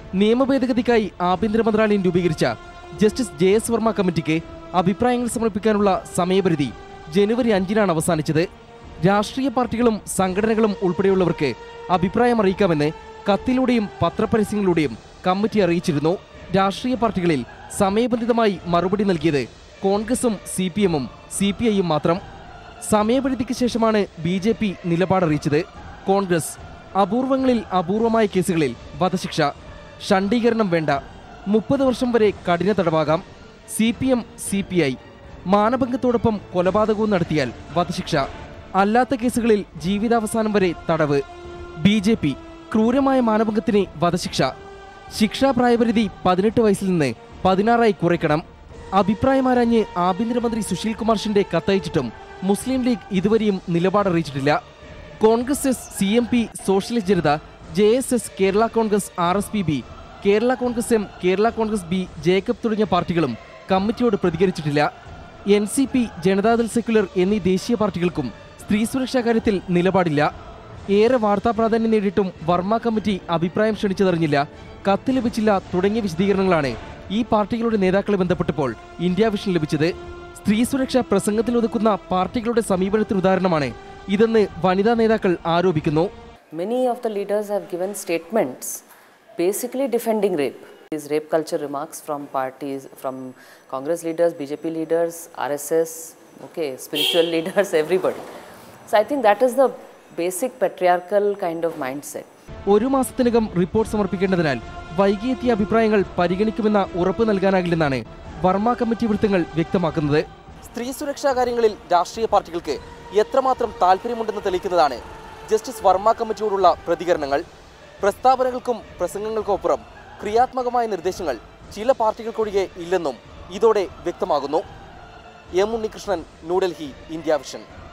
നിയമഭേദഗതിക്കായി ആഭ്യന്തര മന്ത്രാലയം രൂപീകരിച്ച ജസ്റ്റിസ് ജെ എസ് വർമ്മ കമ്മിറ്റിക്ക് അഭിപ്രായങ്ങൾ സമർപ്പിക്കാനുള്ള സമയപരിധി ജനുവരി അഞ്ചിനാണ് അവസാനിച്ചത് രാഷ്ട്രീയ പാർട്ടികളും സംഘടനകളും ഉൾപ്പെടെയുള്ളവർക്ക് അഭിപ്രായം അറിയിക്കാമെന്ന് കത്തിലൂടെയും പത്രപരസ്യങ്ങളിലൂടെയും കമ്മിറ്റി അറിയിച്ചിരുന്നു രാഷ്ട്രീയ പാർട്ടികളിൽ സമയബന്ധിതമായി മറുപടി നൽകിയത് കോൺഗ്രസും സി പി എമ്മും സി പി ഐയും മാത്രം സമയപരിധിക്ക് ശേഷമാണ് ബി ജെ പി നിലപാടറിയിച്ചത് കോൺഗ്രസ് അപൂർവങ്ങളിൽ അപൂർവമായ കേസുകളിൽ വധശിക്ഷ ഷണ്ഡീകരണം വേണ്ട മുപ്പത് വർഷം വരെ കഠിന തടവാകാം C P M C P I മാനഭംഗത്തോടൊപ്പം കൊലപാതകവും നടത്തിയാൽ വധശിക്ഷ അല്ലാത്ത കേസുകളിൽ ജീവിതാവസാനം വരെ തടവ് ബി ജെ പി ക്രൂരമായ മാനഭംഗത്തിന് വധശിക്ഷ ശിക്ഷാ പ്രായപരിധി പതിനെട്ട് വയസ്സിൽ നിന്ന് പതിനാറായി കുറയ്ക്കണം അഭിപ്രായമാരാഞ്ഞ് ആഭ്യന്തരമന്ത്രി സുശീൽ കുമാർ ഷിൻഡെ കത്തയച്ചിട്ടും മുസ്ലിം ലീഗ് ഇതുവരെയും നിലപാടറിയിച്ചിട്ടില്ല Congress S C M P Socialist Janata J S S Kerala Congress R S P B Kerala Congress M Kerala Congress B Jacob തുടങ്ങിയ പാർട്ടികളും കമ്മിറ്റിയോട് പ്രതികരിച്ചിട്ടില്ല N C P Janata Dal secular എന്നീ ദേശീയ പാർട്ടികൾക്കും സ്ത്രീ സുരക്ഷാ കാര്യത്തിൽ നിലപാടില്ല ഏറെ വാർത്താ പ്രാധാന്യം നേടിയിട്ടും വർമ്മ കമ്മിറ്റി അഭിപ്രായം ക്ഷണിച്ചതറിഞ്ഞില്ല കത്ത് ലഭിച്ചില്ല തുടങ്ങിയ വിശദീകരണങ്ങളാണ് ഈ പാർട്ടികളുടെ നേതാക്കളെ ബന്ധപ്പെട്ടപ്പോൾ ഇന്ത്യ വിഷൻ ലഭിച്ചത് സ്ത്രീ സുരക്ഷ പ്രസംഗത്തിൽ ഒതുക്കുന്ന പാർട്ടികളുടെ സമീപനത്തിന് ഉദാഹരണമാണ് ഇതെന്ന് വനിതാ നേതാക്കൾ ആരോപിക്കുന്നു Many of the leaders have given statements basically defending rape. These rape culture remarks from parties, from Congress leaders, BJP leaders, RSS, okay, spiritual leaders, everybody. So I think that is the basic patriarchal kind of mindset. ഒരു മാസത്തിനകം report സമർപ്പിക്കേണ്ടതിനാൽ വൈകിയെത്തിയ അഭിപ്രായങ്ങൾ പരിഗണിക്കുമെന്ന ഉറപ്പ് നൽകാനാകില്ലെന്നാണ് Varma committee വൃത്തങ്ങൾ വ്യക്തമാക്കുന്നത് സ്ത്രീ സുരക്ഷാ കാര്യങ്ങളിൽ രാഷ്ട്രീയ പാർട്ടികൾക്ക് എത്രമാത്രം താല്പര്യമുണ്ടെന്ന് തെളിയിക്കുന്നതാണ് ജസ്റ്റിസ് വർമ്മ കമ്മിറ്റിയോടുള്ള പ്രതികരണങ്ങൾ പ്രസ്താവനകൾക്കും പ്രസംഗങ്ങൾക്കുമപ്പുറം ക്രിയാത്മകമായ നിർദ്ദേശങ്ങൾ ചില പാർട്ടികൾക്കൊഴികെ ഇല്ലെന്നും ഇതോടെ വ്യക്തമാകുന്നു M Unnikrishnan New Delhi India vision